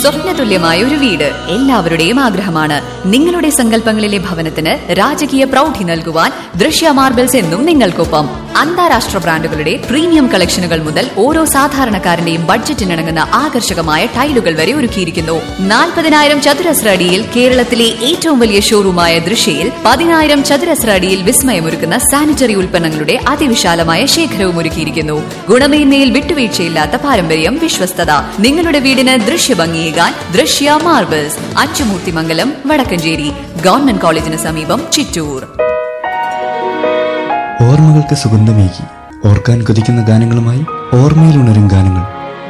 സ്വപ്നതുല്യമായ ഒരു വീട് എല്ലാവരുടെയും ആഗ്രഹമാണ് നിങ്ങളുടെ സങ്കല്പങ്ങളിലെ ഭവനത്തിന് രാജകീയ പ്രൗഢി നൽകുവാൻ ദൃശ്യ മാർബിൾസ് എന്നും നിങ്ങൾക്കൊപ്പം അന്താരാഷ്ട്ര ബ്രാൻഡുകളുടെ പ്രീമിയം കളക്ഷനുകൾ മുതൽ ഓരോ സാധാരണക്കാരന്റെയും ബഡ്ജറ്റിനിണങ്ങുന്ന ആകർഷകമായ ടൈലുകൾ വരെ ഒരുക്കിയിരിക്കുന്നു നാൽപ്പതിനായിരം ചതുരശ്ര അടിയിൽ കേരളത്തിലെ ഏറ്റവും വലിയ ഷോറൂമായ ദൃശ്യയിൽ പതിനായിരം ചതുരശ്ര അടിയിൽ വിസ്മയമൊരുക്കുന്ന സാനിറ്ററി ഉൽപ്പന്നങ്ങളുടെ അതിവിശാലമായ ശേഖരവും ഒരുക്കിയിരിക്കുന്നു ഗുണമേന്മയിൽ വിട്ടുവീഴ്ചയില്ലാത്ത പാരമ്പര്യം വിശ്വസ്തത നിങ്ങളുടെ വീടിന് ദൃശ്യഭംഗിയേകാൻ ദൃശ്യ മാർബിൾസ് അച്ചുമൂർത്തിമംഗലം വടക്കഞ്ചേരി ഗവൺമെന്റ് കോളേജിന് സമീപം ചിറ്റൂർ ഓർമ്മകൾക്ക് സുഗന്ധമേകി ഓർക്കാൻ കൊതിക്കുന്ന ഗാനങ്ങളുമായി ഓർമ്മയിലുണരും ഗാനങ്ങൾ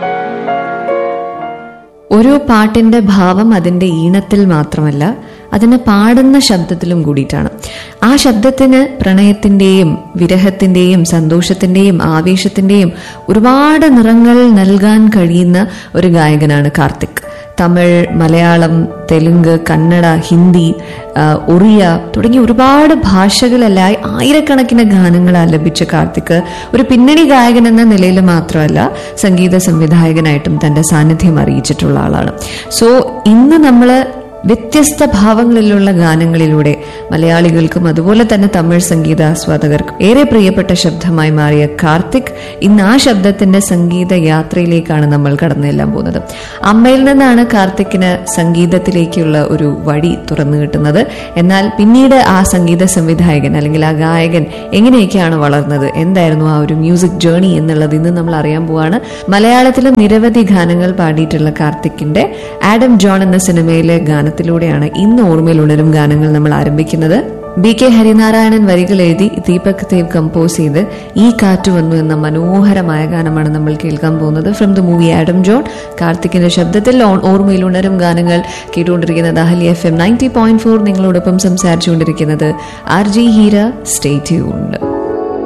ഓരോ പാട്ടിന്റെ ഭാവം അതിന്റെ ഈണത്തിൽ മാത്രമല്ല അതിനെ പാടുന്ന ശബ്ദത്തിലും കൂടിയിട്ടാണ് ആ ശബ്ദത്തിന് പ്രണയത്തിന്റെയും വിരഹത്തിന്റെയും സന്തോഷത്തിന്റെയും ആവേശത്തിന്റെയും ഒരുപാട് നിറങ്ങൾ നൽകാൻ കഴിയുന്ന ഒരു ഗായകനാണ് കാർത്തിക് തമിഴ് മലയാളം തെലുങ്ക് കന്നഡ ഹിന്ദി ആ, ഒറിയ തുടങ്ങിയ ഒരുപാട് ഭാഷകളിലായി ആയിരക്കണക്കിന് ഗാനങ്ങൾ ആലപിച്ച കാർത്തിക് ഒരു പിന്നണി ഗായകൻ എന്ന നിലയിൽ മാത്രമല്ല സംഗീത സംവിധായകനായിട്ടും തന്റെ സാന്നിധ്യം അറിയിച്ചിട്ടുള്ള ആളാണ് സോ ഇന്ന് നമ്മൾ വ്യത്യസ്ത ഭാവങ്ങളിലുള്ള ഗാനങ്ങളിലൂടെ മലയാളികൾക്കും അതുപോലെ തന്നെ തമിഴ് സംഗീതാസ്വാദകർക്കും ഏറെ പ്രിയപ്പെട്ട ശബ്ദമായി മാറിയ കാർത്തിക് ഇന്ന് ആ ശബ്ദത്തിന്റെ സംഗീത യാത്രയിലേക്കാണ് നമ്മൾ കടന്നെല്ലാം പോകുന്നത് അമ്മയിൽ നിന്നാണ് കാർത്തിക്കിന് സംഗീതത്തിലേക്കുള്ള ഒരു വഴി തുറന്നു കിട്ടുന്നത് എന്നാൽ പിന്നീട് ആ സംഗീത സംവിധായകൻ അല്ലെങ്കിൽ ആ ഗായകൻ എങ്ങനെയൊക്കെയാണ് വളർന്നത് എന്തായിരുന്നു ആ ഒരു മ്യൂസിക് ജേണി എന്നുള്ളത് ഇന്ന് നമ്മൾ അറിയാൻ പോവാണ് മലയാളത്തിലും നിരവധി ഗാനങ്ങൾ പാടിയിട്ടുള്ള കാർത്തിക്കിന്റെ ആഡം ജോൺ എന്ന സിനിമയിലെ ഗാനത്തിലൂടെയാണ് ഇന്ന് ഓർമ്മയിൽ ഉണരും ഗാനങ്ങൾ നമ്മൾ ആരംഭിക്കുന്നത് ബി കെ ഹരിനാരായണൻ വരികൾ എഴുതി ദീപക് ദേവ് കമ്പോസ് ചെയ്ത് ഈ കാറ്റ് വന്നു എന്ന മനോഹരമായ ഗാനമാണ് നമ്മൾ കേൾക്കാൻ പോകുന്നത് from the movie Adam John കാർത്തിക്കിന്റെ ശബ്ദത്തിൽ ഓൺ- ഓർമ്മയിൽ ഉണരും ഗാനങ്ങൾ കേട്ടുകൊണ്ടിരിക്കുന്നത് Ahalya F M ninety point four നിങ്ങളോടൊപ്പം സംസാരിച്ചുകൊണ്ടിരിക്കുന്നത് R J Heera stay tuned